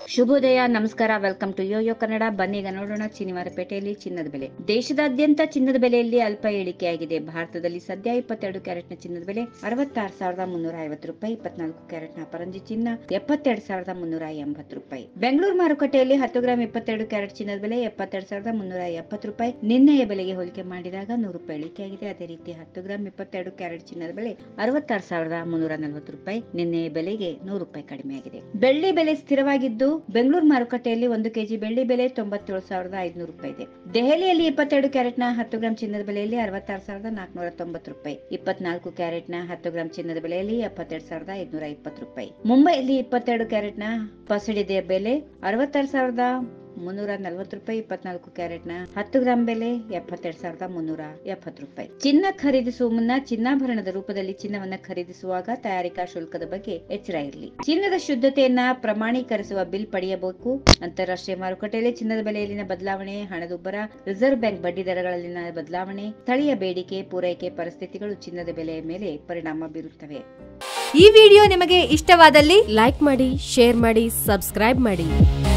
ಶುಭೋದಯ ನಮಸ್ಕಾರ welcome to Yoyo Kannada ಬನ್ನೀಗ ನೋಡೋಣ ಚಿನಿವಾರಪೇಟೆಯಲ್ಲಿ ಚಿನ್ನದ ಬೆಲೆ ದೇಶದಾದ್ಯಂತ ಚಿನ್ನದ ಬೆಲೆಯಲ್ಲಿ ಅಲ್ಪ ಇಳಿಕೆಯಾಗಿದೆ ಭಾರತದಲ್ಲಿ ಸದ್ಯ ಇಪ್ಪತ್ತೆರಡು ಕ್ಯಾರೆಟ್ನ ಚಿನ್ನದ ಬೆಲೆ ಅರವತ್ತಾರು ಸಾವಿರದ ಮುನ್ನೂರ ಐವತ್ತು ರೂಪಾಯಿ ಇಪ್ಪತ್ನಾಲ್ಕು ಕ್ಯಾರೆಟ್ನ ಅಪರಂಜಿ ಚಿನ್ನ ಎಪ್ಪತ್ತೆರಡು ಸಾವಿರದ ಮುನ್ನೂರ ಎಂಬತ್ತು ರೂಪಾಯಿ ಬೆಂಗಳೂರು ಮಾರುಕಟ್ಟೆಯಲ್ಲಿ ಹತ್ತು ಗ್ರಾಂ ಇಪ್ಪತ್ತೆರಡು ಕ್ಯಾರೆಟ್ ಚಿನ್ನದ ಬೆಲೆ ಎಪ್ಪತ್ತೆರಡು ಸಾವಿರದ ಮುನ್ನೂರ ಎಪ್ಪತ್ತು ರೂಪಾಯಿ ನಿನ್ನೆಯ ಬೆಲೆಗೆ ಹೋಲಿಕೆ ಮಾಡಿದಾಗ ನೂರು ರೂಪಾಯಿ ಇಳಿಕೆಯಾಗಿದೆ ಅದೇ ರೀತಿ ಹತ್ತು ಗ್ರಾಂ ಇಪ್ಪತ್ತೆರಡು ಕ್ಯಾರೆಟ್ ಚಿನ್ನದ ಬೆಲೆ ಅರವತ್ತಾರು ಸಾವಿರದ ಮುನ್ನೂರ ನಲವತ್ತು ರೂಪಾಯಿ ನಿನ್ನೆಯ ಬೆಲೆಗೆ ನೂರು ರೂಪಾಯಿ ಕಡಿಮೆಯಾಗಿದೆ ಬೆಳ್ಳಿ ಬೆಲೆ ಸ್ಥಿರವಾಗಿದ್ದು ಬೆಂಗಳೂರು ಮಾರುಕಟ್ಟೆಯಲ್ಲಿ ಒಂದು ಕೆಜಿ ಬೆಳ್ಳಿ ಬೆಲೆ ತೊಂಬತ್ತೇಳು ಸಾವಿರದ ಐದುನೂರು ರೂಪಾಯಿ ಇದೆ ದೆಹಲಿಯಲ್ಲಿ ಇಪ್ಪತ್ತೆರಡು ಕ್ಯಾರೆಟ್ನ ಹತ್ತು ಗ್ರಾಂ ಚಿನ್ನದ ಬೆಲೆಯಲ್ಲಿ ಅರವತ್ತಾರು ಸಾವಿರದ ನಾಲ್ಕುನೂರ ತೊಂಬತ್ತು ರೂಪಾಯಿ ಇಪ್ಪತ್ನಾಲ್ಕು ಕ್ಯಾರೆಟ್ನ ಹತ್ತು ಗ್ರಾಂ ಚಿನ್ನದ ಬೆಲೆಯಲ್ಲಿ ಎಪ್ಪತ್ತೆರಡು ಸಾವಿರದ ಐದುನೂರ ಇಪ್ಪತ್ತು ರೂಪಾಯಿ ಮುಂಬೈಯಲ್ಲಿ ಇಪ್ಪತ್ತೆರಡು ಕ್ಯಾರೆಟ್ನ ಪಸಡಿದೆ ಬೆಲೆ ಅರವತ್ತಾರು ಸಾವಿರದ ಮುನ್ನೂರ ನಲವತ್ತು ರೂಪಾಯಿ ಇಪ್ಪತ್ನಾಲ್ಕು ಕ್ಯಾರೆಟ್ನ ಹತ್ತು ಗ್ರಾಂ ಬೆಲೆ ಎಪ್ಪತ್ತೆರಡು ಸಾವಿರದ ಮುನ್ನೂರ ಎಪ್ಪತ್ತು ರೂಪಾಯಿ ಚಿನ್ನ ಖರೀದಿಸುವ ಮುನ್ನ ಚಿನ್ನಾಭರಣದ ರೂಪದಲ್ಲಿ ಚಿನ್ನವನ್ನ ಖರೀದಿಸುವಾಗ ತಯಾರಿಕಾ ಶುಲ್ಕದ ಬಗ್ಗೆ ಎಚ್ಚರ ಇರಲಿ ಚಿನ್ನದ ಶುದ್ಧತೆಯನ್ನ ಪ್ರಮಾಣೀಕರಿಸುವ ಬಿಲ್ ಪಡೆಯಬೇಕು ಅಂತಾರಾಷ್ಟ್ರೀಯ ಮಾರುಕಟ್ಟೆಯಲ್ಲಿ ಚಿನ್ನದ ಬೆಲೆಯಲ್ಲಿನ ಬದಲಾವಣೆ ಹಣದುಬ್ಬರ ರಿಸರ್ವ್ ಬ್ಯಾಂಕ್ ಬಡ್ಡಿ ದರಗಳಲ್ಲಿನ ಬದಲಾವಣೆ ಸ್ಥಳೀಯ ಬೇಡಿಕೆ ಪೂರೈಕೆ ಪರಿಸ್ಥಿತಿಗಳು ಚಿನ್ನದ ಬೆಲೆಯ ಮೇಲೆ ಪರಿಣಾಮ ಬೀರುತ್ತವೆ ಈ ವಿಡಿಯೋ ನಿಮಗೆ ಇಷ್ಟವಾದಲ್ಲಿ ಲೈಕ್ ಮಾಡಿ ಶೇರ್ ಮಾಡಿ ಸಬ್ಸ್ಕ್ರೈಬ್ ಮಾಡಿ